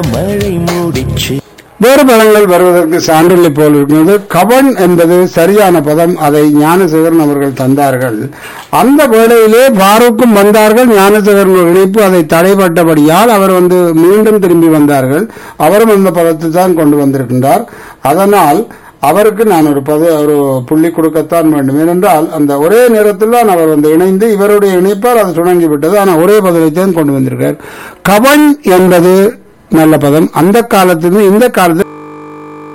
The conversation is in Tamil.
மழை மூடிச்சு வேறு பதங்கள் வருவதற்கு சான்றில்லை போல் இருக்கிறது கவன் என்பது சரியான பதம் அதை ஞானசேகரன் அவர்கள் தந்தார்கள் அந்த வேளையிலே பாரூக்கும் வந்தார்கள் ஞானசேகரன் இணைப்பு அதை தடைப்பட்டபடியால் அவர் வந்து மீண்டும் திரும்பி வந்தார்கள் அவரும் அந்த பதத்தை தான் கொண்டு வந்திருக்கின்றார் அதனால் அவருக்கு நான் ஒரு பத ஒரு புள்ளி கொடுக்கத்தான் வேண்டும் ஏனென்றால் அந்த ஒரே நேரத்தில் தான் அவர் வந்து இணைந்து இவருடைய இணைப்பால் அது சுணங்கி விட்டது ஆனால் ஒரே பதவித்தான் கொண்டு வந்திருக்கார் கவன் என்பது நல்ல பதம் அந்த காலத்திலும் இந்த காலத்தில்